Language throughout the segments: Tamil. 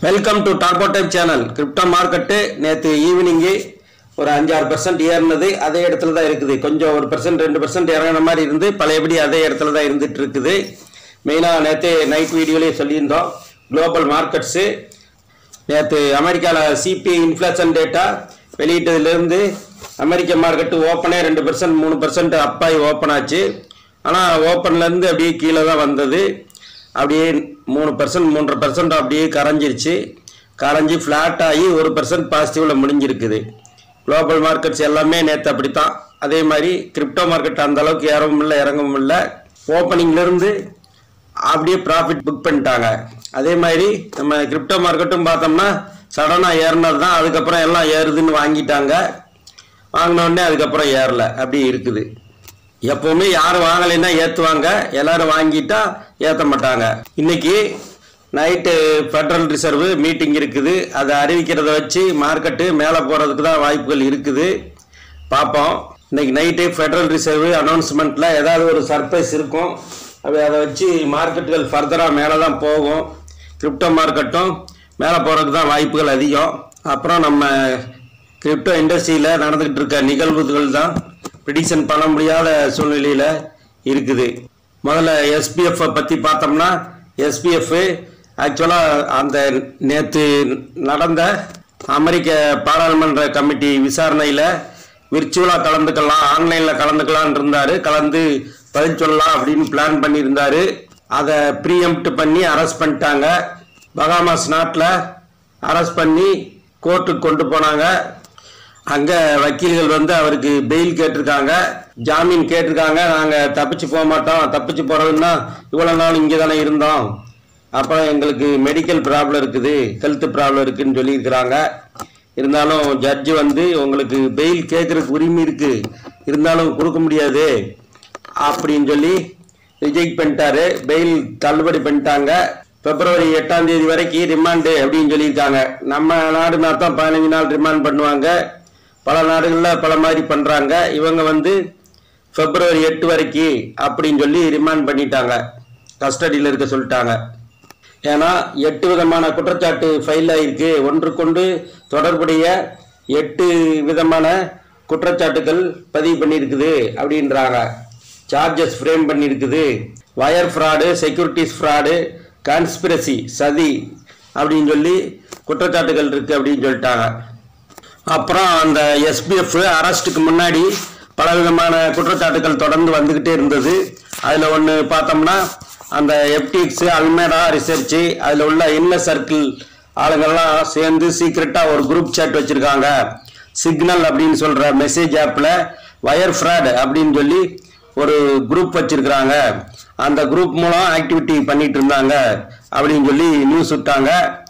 welcome to turbo type channel crypto market நேற்று ஈவினிங்கு ஒரு அஞ்சாறு பர்சன்ட் ஏறினது அதே இடத்துல தான் இருக்குது கொஞ்சம் ஒரு பர்சன்ட் ரெண்டு பர்சன்ட் இறங்கின மாதிரி இருந்து பழையபடி அதே இடத்துல தான் இருந்துட்டு இருக்குது மெயினாக நேற்று நைட் வீடியோலேயே சொல்லியிருந்தோம் குளோபல் மார்க்கெட்ஸு நேற்று அமெரிக்காவில் சிபிஐ இன்ஃப்ளேஷன் டேட்டா வெளியிட்டதுலேருந்து அமெரிக்க மார்க்கெட்டு ஓப்பனே ரெண்டு பர்சன்ட் மூணு பர்சன்ட் அப்பாய் ஓப்பன் ஆச்சு ஆனால் ஓப்பன்லேருந்து அப்படியே கீழே தான் வந்தது அப்படியே மூணு பர்சன்ட் மூன்றரை பர்சன்ட் அப்படியே கரைஞ்சிருச்சு கரைஞ்சி ஃப்ளாட் ஆகி ஒரு பர்சன்ட் பாசிட்டிவில் முடிஞ்சிருக்குது குளோபல் மார்க்கெட்ஸ் எல்லாமே நேற்று அப்படித்தான் அதே மாதிரி கிரிப்டோ மார்க்கெட் அந்த அளவுக்கு ஏறவும் இல்லை இறங்கவும் இல்லை ஓப்பனிங்லேருந்து அப்படியே ப்ராஃபிட் புக் பண்ணிட்டாங்க அதே மாதிரி நம்ம கிரிப்டோ மார்க்கெட்டும் பார்த்தோம்னா சடனாக ஏறினது தான் அதுக்கப்புறம் எல்லாம் ஏறுதுன்னு வாங்கிட்டாங்க வாங்கின உடனே அதுக்கப்புறம் ஏறல அப்படி இருக்குது எப்பவுமே யாரும் வாங்கலைன்னா ஏற்றுவாங்க எல்லாரும் வாங்கிட்டா ஏற்ற மாட்டாங்க இன்னைக்கு நைட்டு ஃபெடரல் ரிசர்வ் மீட்டிங் இருக்குது அதை அறிவிக்கிறத வச்சு மார்க்கெட்டு மேலே போகிறதுக்கு தான் வாய்ப்புகள் இருக்குது பார்ப்போம் இன்னைக்கு நைட்டு ஃபெடரல் ரிசர்வ் அனௌன்ஸ்மெண்ட்டில் ஏதாவது ஒரு சர்ப்ரைஸ் இருக்கும் அப்படி அதை வச்சு மார்க்கெட்டுகள் ஃபர்தராக மேலே தான் போகும் கிரிப்டோ மார்க்கெட்டும் மேலே போகிறதுக்கு தான் வாய்ப்புகள் அதிகம் அப்புறம் நம்ம கிரிப்டோ இண்டஸ்ட்ரியில் நடந்துக்கிட்டு இருக்க நிகழ்வுகள் தான் ப்ரிடிக்ஷன் பண்ண முடியாத சூழ்நிலையில் இருக்குது முதல்ல எஸ்பிஎஃப் பற்றி பார்த்தோம்னா எஸ்பிஎஃப் ஆக்சுவலாக அந்த நேற்று நடந்த அமெரிக்க பாராளுமன்ற கமிட்டி விசாரணையில் விர்ச்சுவலாக கலந்துக்கலாம் ஆன்லைனில் கலந்துக்கலாம்னு இருந்தார் கலந்து பதில் சொல்லலாம் அப்படின்னு பிளான் பண்ணியிருந்தாரு அதை ப்ரீஎம்ப்ட் பண்ணி அரெஸ்ட் பண்ணிட்டாங்க பகாமாஸ் நாட்டில் அரெஸ்ட் பண்ணி கோர்ட்டுக்கு கொண்டு போனாங்க அங்கே வக்கீல்கள் வந்து அவருக்கு பெயில் கேட்டிருக்காங்க ஜாமீன் கேட்டிருக்காங்க நாங்கள் தப்பிச்சு போக மாட்டோம் தப்பிச்சு போகிறதுன்னா இவ்வளோ நாள் இங்கே தானே இருந்தோம் அப்புறம் எங்களுக்கு மெடிக்கல் ப்ராப்ளம் இருக்குது ஹெல்த் ப்ராப்ளம் இருக்குன்னு சொல்லியிருக்கிறாங்க இருந்தாலும் ஜட்ஜு வந்து உங்களுக்கு பெயில் கேட்குறதுக்கு உரிமை இருக்குது இருந்தாலும் கொடுக்க முடியாது அப்படின்னு சொல்லி ரிஜெக்ட் பண்ணிட்டாரு பெயில் தள்ளுபடி பண்ணிட்டாங்க பிப்ரவரி எட்டாம் தேதி வரைக்கும் ரிமாண்டு அப்படின்னு சொல்லியிருக்காங்க நம்ம நாடுனா தான் பதினஞ்சு நாள் ரிமாண்ட் பண்ணுவாங்க பல நாடுகளில் பல மாதிரி பண்ணுறாங்க இவங்க வந்து பிப்ரவரி எட்டு வரைக்கும் அப்படின்னு சொல்லி ரிமாண்ட் பண்ணிட்டாங்க கஸ்டடியில் இருக்க சொல்லிட்டாங்க ஏன்னா எட்டு விதமான குற்றச்சாட்டு ஃபைல் ஆயிருக்கு ஒன்றுக்கொண்டு தொடர்புடைய எட்டு விதமான குற்றச்சாட்டுகள் பதிவு பண்ணியிருக்குது அப்படின்றாங்க சார்ஜஸ் ஃப்ரேம் பண்ணியிருக்குது wire fraud securities fraud conspiracy சதி அப்படின்னு சொல்லி குற்றச்சாட்டுகள் இருக்குது அப்படின்னு சொல்லிட்டாங்க அப்புறம் அந்த எஸ்பிஎஃப் அரெஸ்ட்டுக்கு முன்னாடி பல விதமான குற்றச்சாட்டுகள் தொடர்ந்து வந்துக்கிட்டே இருந்தது அதில் ஒன்று பார்த்தோம்னா அந்த எப்டிக்ஸ் அல்மேடா ரிசர்ச்சு அதில் உள்ள இன்னர் சர்க்கிள் ஆளுங்கள்லாம் சேர்ந்து சீக்ரெட்டாக ஒரு குரூப் சாட் வச்சுருக்காங்க சிக்னல் அப்படின்னு சொல்கிற மெசேஜ் ஆப்பில் வயர் ஃப்ராட் அப்படின்னு சொல்லி ஒரு குரூப் வச்சிருக்கிறாங்க அந்த குரூப் மூலம் ஆக்டிவிட்டி பண்ணிட்டு இருந்தாங்க அப்படின்னு சொல்லி நியூஸ் விட்டாங்க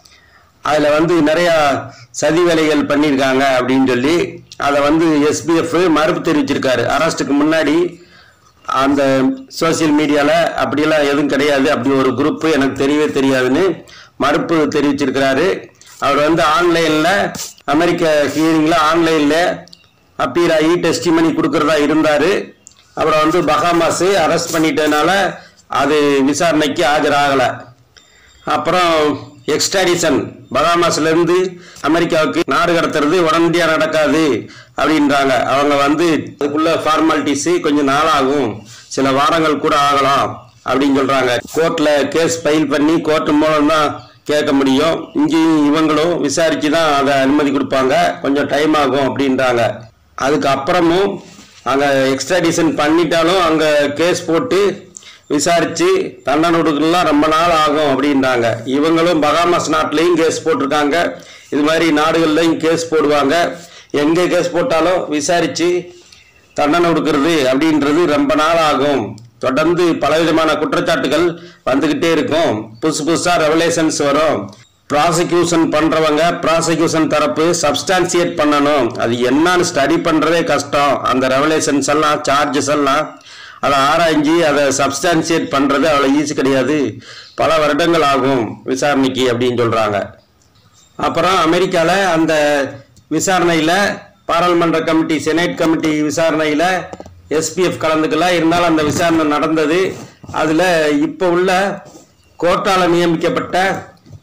அதில் வந்து நிறையா சதி வேலைகள் பண்ணியிருக்காங்க அப்படின்னு சொல்லி அதை வந்து எஸ்பிஎஃப் மறுப்பு தெரிவிச்சிருக்காரு அரெஸ்ட்டுக்கு முன்னாடி அந்த சோசியல் மீடியாவில் அப்படியெல்லாம் எதுவும் கிடையாது அப்படி ஒரு குரூப்பு எனக்கு தெரியவே தெரியாதுன்னு மறுப்பு தெரிவிச்சிருக்கிறாரு அவர் வந்து ஆன்லைனில் அமெரிக்க ஹியரிங்கில் ஆன்லைனில் அப்பீர் ஆகி டெஸ்டிமனி கொடுக்கறதா இருந்தார் அப்புறம் வந்து பகாமாஸ் அரெஸ்ட் பண்ணிட்டதுனால அது விசாரணைக்கு ஆஜராகலை அப்புறம் எக்ஸ்ட்ராடிஷன் பகாமாஸ்லேருந்து அமெரிக்காவுக்கு நாடு கடத்துறது உடனடியாக நடக்காது அப்படின்றாங்க அவங்க வந்து அதுக்குள்ள ஃபார்மாலிட்டிஸு கொஞ்சம் நாளாகும் சில வாரங்கள் கூட ஆகலாம் அப்படின்னு சொல்கிறாங்க கோர்ட்டில் கேஸ் ஃபைல் பண்ணி கோர்ட் மூலம் தான் கேட்க முடியும் இங்கேயும் இவங்களும் விசாரித்து தான் அதை அனுமதி கொடுப்பாங்க கொஞ்சம் டைம் ஆகும் அப்படின்றாங்க அதுக்கு அப்புறமும் அங்கே எக்ஸ்ட்ராடிஷன் பண்ணிட்டாலும் அங்கே கேஸ் போட்டு விசாரித்து தண்டனை கொடுக்கலாம் ரொம்ப நாள் ஆகும் அப்படின்றாங்க இவங்களும் பகாமாஸ் நாட்டிலையும் கேஸ் போட்டிருக்காங்க இது மாதிரி நாடுகள்லையும் கேஸ் போடுவாங்க எங்கே கேஸ் போட்டாலும் விசாரித்து தண்டனை கொடுக்கறது அப்படின்றது ரொம்ப நாள் ஆகும் தொடர்ந்து பலவிதமான குற்றச்சாட்டுகள் வந்துக்கிட்டே இருக்கும் புதுசு புதுசாக ரெவலேஷன்ஸ் வரும் ப்ராசிக்யூஷன் பண்ணுறவங்க ப்ராசிக்யூஷன் தரப்பு சப்ஸ்டான்சியேட் பண்ணணும் அது என்னன்னு ஸ்டடி பண்ணுறதே கஷ்டம் அந்த ரெவலேஷன்ஸ் எல்லாம் சார்ஜஸ் எல்லாம் அதை ஆராய்ஞ்சி அதை சப்ஸ்டான்சியேட் பண்ணுறது அவ்வளோ ஈஸி கிடையாது பல வருடங்கள் ஆகும் விசாரணைக்கு அப்படின்னு சொல்கிறாங்க அப்புறம் அமெரிக்காவில் அந்த விசாரணையில் பாராளுமன்ற கமிட்டி செனேட் கமிட்டி விசாரணையில் எஸ்பிஎஃப் கலந்துக்கல இருந்தாலும் அந்த விசாரணை நடந்தது அதில் இப்போ உள்ள கோர்ட்டால் நியமிக்கப்பட்ட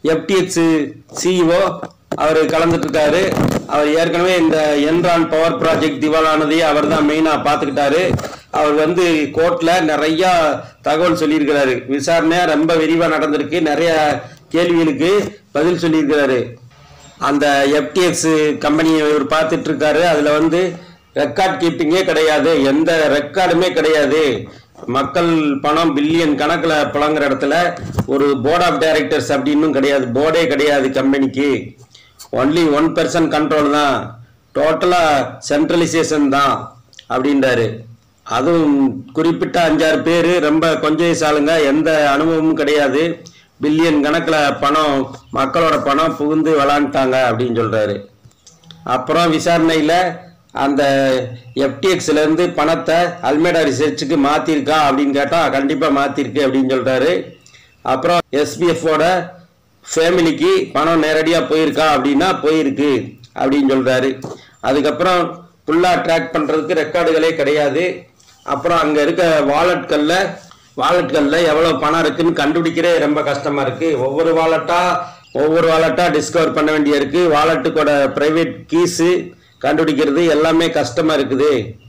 எஃப்டிஎக்ஸ் சிஇஓ அவர் கலந்துட்டு இருக்காரு அவர் ஏற்கனவே இந்த என்ரான் பவர் ப்ராஜெக்ட் திவாலானதையே அவர் தான் மெயினாக பார்த்துக்கிட்டாரு அவர் வந்து கோர்ட்ல நிறைய தகவல் சொல்லியிருக்கிறாரு விசாரணை ரொம்ப விரிவாக நடந்திருக்கு நிறைய கேள்விகளுக்கு பதில் சொல்லியிருக்கிறாரு அந்த எஃப்டிஎக்ஸ் கம்பெனியை இவர் பார்த்துட்டு இருக்காரு அதில் வந்து ரெக்கார்ட் கீப்பிங்கே கிடையாது எந்த ரெக்கார்டுமே கிடையாது மக்கள் பணம் பில்லியன் கணக்கில் புழங்குற இடத்துல ஒரு போர்ட் ஆஃப் டைரக்டர்ஸ் அப்படின்னும் கிடையாது போர்டே கிடையாது கம்பெனிக்கு ஒன்லி ஒன் பர்சன்ட் கண்ட்ரோல் தான் டோட்டலாக சென்ட்ரலைசேஷன் தான் அப்படின்றாரு அதுவும் குறிப்பிட்ட அஞ்சாறு பேர் ரொம்ப கொஞ்ச வயசு ஆளுங்க எந்த அனுபவமும் கிடையாது பில்லியன் கணக்கில் பணம் மக்களோட பணம் புகுந்து விளாண்டுட்டாங்க அப்படின்னு சொல்கிறாரு அப்புறம் விசாரணையில் அந்த எஃப்டிஎக்ஸ்ல இருந்து பணத்தை அல்மேடா ரிசர்ச்சுக்கு மாற்றிருக்கா அப்படின்னு கேட்டால் கண்டிப்பாக மாற்றிருக்கு அப்படின்னு சொல்கிறாரு அப்புறம் எஸ்பிஎஃபோட ஃபேமிலிக்கு பணம் நேரடியாக போயிருக்கா அப்படின்னா போயிருக்கு அப்படின்னு சொல்கிறாரு அதுக்கப்புறம் ஃபுல்லாக ட்ராக் பண்ணுறதுக்கு ரெக்கார்டுகளே கிடையாது அப்புறம் அங்கே இருக்க வாலெட்களில் வாலெட்களில் எவ்வளோ பணம் இருக்குன்னு கண்டுபிடிக்கிறே ரொம்ப கஷ்டமாக இருக்குது ஒவ்வொரு வாலெட்டாக ஒவ்வொரு வாலெட்டாக டிஸ்கவர் பண்ண வேண்டிய இருக்குது வாலெட்டுக்கோட ப்ரைவேட் கீஸு கண்டுபிடிக்கிறது எல்லாமே கஷ்டமாக இருக்குது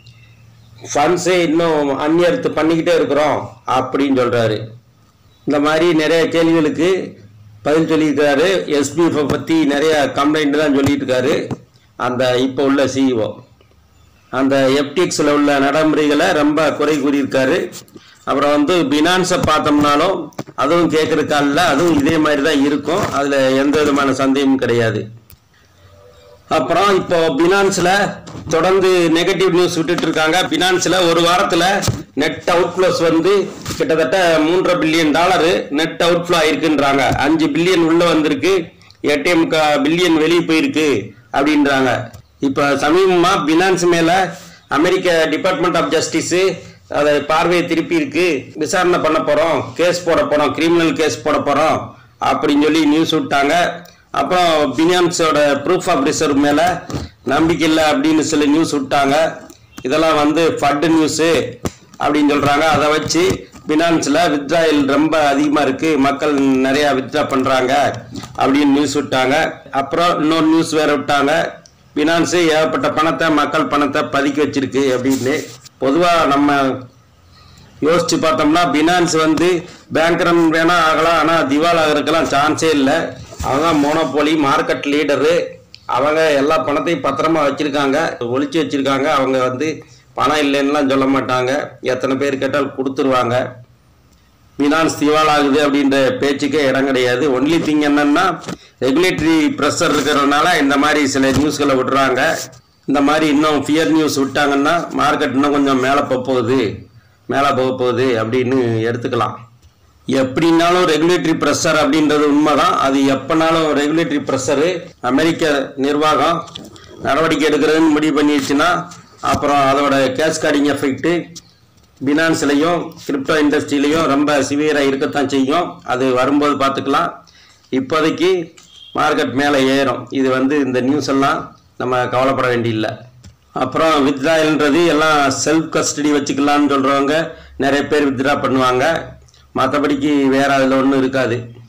ஃபண்ட்ஸே இன்னும் அந்நியர்த்து பண்ணிக்கிட்டே இருக்கிறோம் அப்படின்னு சொல்கிறாரு இந்த மாதிரி நிறைய கேள்விகளுக்கு பதில் சொல்லியிருக்காரு எஸ்பிஎஃப் பற்றி நிறைய கம்ப்ளைண்ட் தான் சொல்லிட்டு இருக்காரு அந்த இப்போ உள்ள சிஇஓ அந்த எஃப்டிஎக்ஸில் உள்ள நடைமுறைகளை ரொம்ப குறை கூறியிருக்காரு அப்புறம் வந்து பினான்ஸை பார்த்தோம்னாலும் அதுவும் கேட்குறக்கால அதுவும் இதே மாதிரி தான் இருக்கும் அதில் எந்த விதமான சந்தேகமும் கிடையாது அப்புறம் இப்போ பினான்ஸ்ல தொடர்ந்து நெகட்டிவ் நியூஸ் விட்டுட்டு இருக்காங்க பினான்ஸ்ல ஒரு வாரத்துல நெட் அவுட்ஃப்ளோஸ் வந்து கிட்டத்தட்ட மூன்றரை பில்லியன் டாலரு நெட் அவுட்ஃப்ளோ ஆயிருக்குன்றாங்க அஞ்சு பில்லியன் உள்ள வந்திருக்கு ஏடிஎம் பில்லியன் வெளியே போயிருக்கு அப்படின்றாங்க இப்போ சமீபமா பினான்ஸ் மேல அமெரிக்க டிபார்ட்மெண்ட் ஆஃப் ஜஸ்டிஸ் அதை பார்வையை திருப்பி இருக்கு விசாரணை பண்ண போறோம் கேஸ் போட போறோம் கிரிமினல் கேஸ் போட போறோம் அப்படின்னு சொல்லி நியூஸ் விட்டாங்க அப்புறம் பினான்ஸோட ப்ரூஃப் ஆஃப் ரிசர்வ் மேலே நம்பிக்கை இல்லை அப்படின்னு சொல்லி நியூஸ் விட்டாங்க இதெல்லாம் வந்து ஃபட் நியூஸு அப்படின்னு சொல்கிறாங்க அதை வச்சு பினான்ஸில் வித்ராயல் ரொம்ப அதிகமாக இருக்குது மக்கள் நிறையா வித்ரா பண்ணுறாங்க அப்படின்னு நியூஸ் விட்டாங்க அப்புறம் இன்னொரு நியூஸ் வேற விட்டாங்க பினான்ஸு ஏகப்பட்ட பணத்தை மக்கள் பணத்தை பதுக்கி வச்சிருக்கு அப்படின்னு பொதுவாக நம்ம யோசிச்சு பார்த்தோம்னா பினான்ஸ் வந்து பேங்க்ரன் வேணா ஆகலாம் ஆனால் திவால் ஆகிறதுக்கெல்லாம் சான்ஸே இல்லை அவங்க மோனோபோலி மார்க்கெட் லீடரு அவங்க எல்லா பணத்தையும் பத்திரமா வச்சிருக்காங்க ஒளிச்சு வச்சிருக்காங்க அவங்க வந்து பணம் இல்லைன்னுலாம் சொல்ல மாட்டாங்க எத்தனை பேர் கேட்டால் கொடுத்துருவாங்க பினான்ஸ் திவால் ஆகுது அப்படின்ற பேச்சுக்கே இடம் கிடையாது ஒன்லி திங் என்னன்னா ரெகுலேட்டரி ப்ரெஷர் இருக்கிறதுனால இந்த மாதிரி சில நியூஸ்களை விடுறாங்க இந்த மாதிரி இன்னும் ஃபியர் நியூஸ் விட்டாங்கன்னா மார்க்கெட் இன்னும் கொஞ்சம் மேலே போக போகுது மேலே போக போகுது அப்படின்னு எடுத்துக்கலாம் எப்படின்னாலும் ரெகுலேட்டரி ப்ரெஷர் அப்படின்றது உண்மைதான் அது எப்பனாலும் ரெகுலேட்டரி ப்ரெஷரு அமெரிக்க நிர்வாகம் நடவடிக்கை எடுக்கிறதுன்னு முடிவு பண்ணிடுச்சுன்னா அப்புறம் அதோட கேஸ்கார்டிங் எஃபெக்ட்டு பினான்ஸ்லையும் கிரிப்டோ இண்டஸ்ட்ரியிலையும் ரொம்ப சிவியராக இருக்கத்தான் செய்யும் அது வரும்போது பார்த்துக்கலாம் இப்போதைக்கு மார்க்கெட் மேலே ஏறும் இது வந்து இந்த நியூஸ் எல்லாம் நம்ம கவலைப்பட வேண்டியில்லை அப்புறம் வித்ராயல்ன்றது எல்லாம் செல்ஃப் கஸ்டடி வச்சுக்கலாம்னு சொல்கிறவங்க நிறைய பேர் வித்ரா பண்ணுவாங்க மற்றபடிக்கு வேற அதில் ஒன்றும் இருக்காது